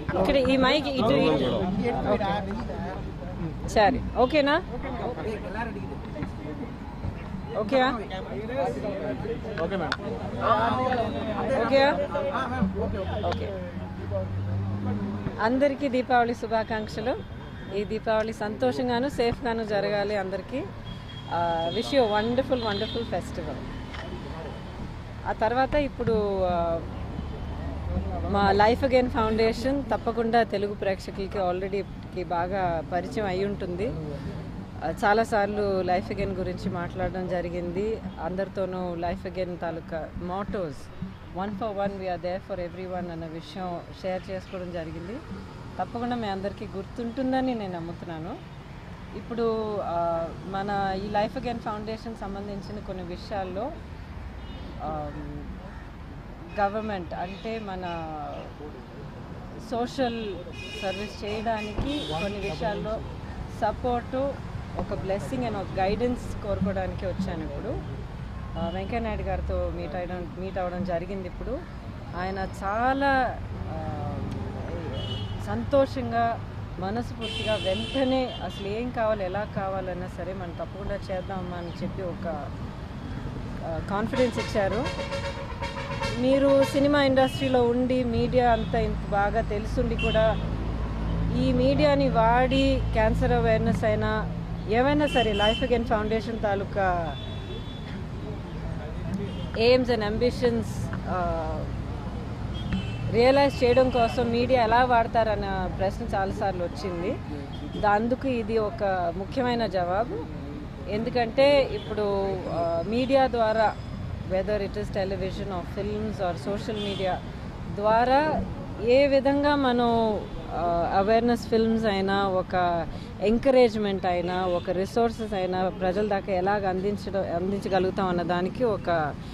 ఇక్కడ ఈ మైక్ ఇటు ఇటు. ఓకే సరే ఓకేనా ఓకేయా ఓకే మేడం ఓకేయా ఓకే అందరికీ దీపావళి శుభాకాంక్షలు ఈ దీపావళి సంతోషంగాను సేఫ్గాను జరగాలి అందరికీ wish you wonderful wonderful festival ఆ తర్వాత ఇప్పుడు ఆ, మా లైఫ్ అగైన్ ఫౌండేషన్ తప్పకుండా తెలుగు ప్రేక్షకులకి ఆల్రెడీ బాగా పరిచయం అయి ఉంటుంది ఆ, చాలాసార్లు లైఫ్ అగైన్ గురించి మాట్లాడడం జరిగింది అందరితోనూ లైఫ్ అగైన్ తాలూకా mottos one for one we're there for everyone అన్న విషయం షేర్ చేసుకోవడం జరిగింది తప్పకుండా మీ అందరికీ గుర్తుంటుందని నేను నమ్ముతున్నాను ఇప్పుడు ఆ, మన ఈ లైఫ్ అగైన్ ఫౌండేషన్ సంబంధించిన కొన్ని విషయాల్లో గవర్నమెంట్ అంటే మన సోషల్ సర్వీస్ చేయడానికి కొన్ని విషయాల్లో సపోర్టు ఒక బ్లెస్సింగ్ అండ్ ఒక గైడెన్స్ కోరుకోవడానికి వచ్చాను ఇప్పుడు ఆ, వెంకయ్యనాయుడు గారితో మీట్ అవ్వడం మీట్ అవ్వడం జరిగింది ఇప్పుడు ఆయన చాలా ఆ, సంతోషంగా మనస్ఫూర్తిగా వెంటనే అసలు ఏం కావాలి ఎలా కావాలన్నా సరే మనం తప్పకుండా చేద్దామా అని చెప్పి ఒక కాన్ఫిడెన్స్ ఇచ్చారు మీరు సినిమా ఇండస్ట్రీలో ఉండి మీడియా అంతా ఇంత బాగా తెలుసుండి కూడా ఈ మీడియాని వాడి క్యాన్సర్ అవేర్నెస్ అయినా ఏమైనా సరే లైఫ్ అగైన్ ఫౌండేషన్ తాలూకా ఎయిమ్స్ అండ్ అంబిషన్స్ రియలైజ్ చేయడం కోసం మీడియా ఎలా వాడతారన్న ప్రశ్న చాలాసార్లు వచ్చింది దా- అందుకు ఇది ఒక ముఖ్యమైన జవాబు ఎందుకంటే ఇప్పుడు మీడియా ద్వారా whether it is television or films or social media ద్వారా ఏ విధంగా మనం అవేర్నెస్ ఫిల్మ్స్ అయినా ఒక ఎంకరేజ్మెంట్ అయినా ఒక రిసోర్సెస్ అయినా ప్రజల దాకా ఎలాగ అందించడం అందించగలుగుతాం అన్న దానికి ఒక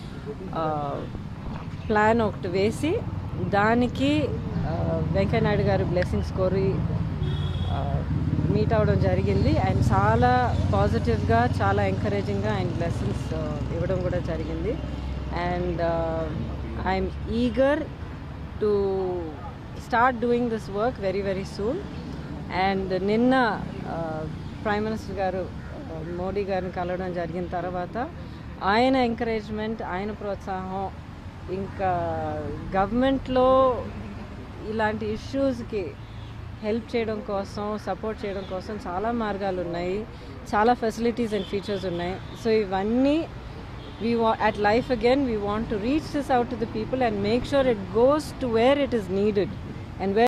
ప్లాన్ ఒకటి వేసి దానికి ఆ, వెంకయ్యనాయుడు గారు బ్లెస్సింగ్స్ కోరి మీట్ అవ్వడం జరిగింది ఆయన చాలా పాజిటివ్గా చాలా ఎంకరేజింగ్గా ఆయన బ్లెస్సింగ్స్ ఇవ్వడం కూడా జరిగింది and I'm eager to start doing this work very very soon and నిన్న ప్రైమ్ మినిస్టర్ గారు ఆ, మోడీ గారిని కలవడం జరిగిన తర్వాత ఆయన ఎంకరేజ్మెంట్ ఆయన ప్రోత్సాహం ఇంకా గవర్నమెంట్లో ఇలాంటి ఇష్యూస్కి హెల్ప్ చేయడం కోసం సపోర్ట్ చేయడం కోసం చాలా మార్గాలు ఉన్నాయి చాలా ఫెసిలిటీస్ అండ్ ఫీచర్స్ ఉన్నాయి సో ఇవన్నీ we wa- at life again we want to reach this out to the people and make sure it goes to where it is needed and where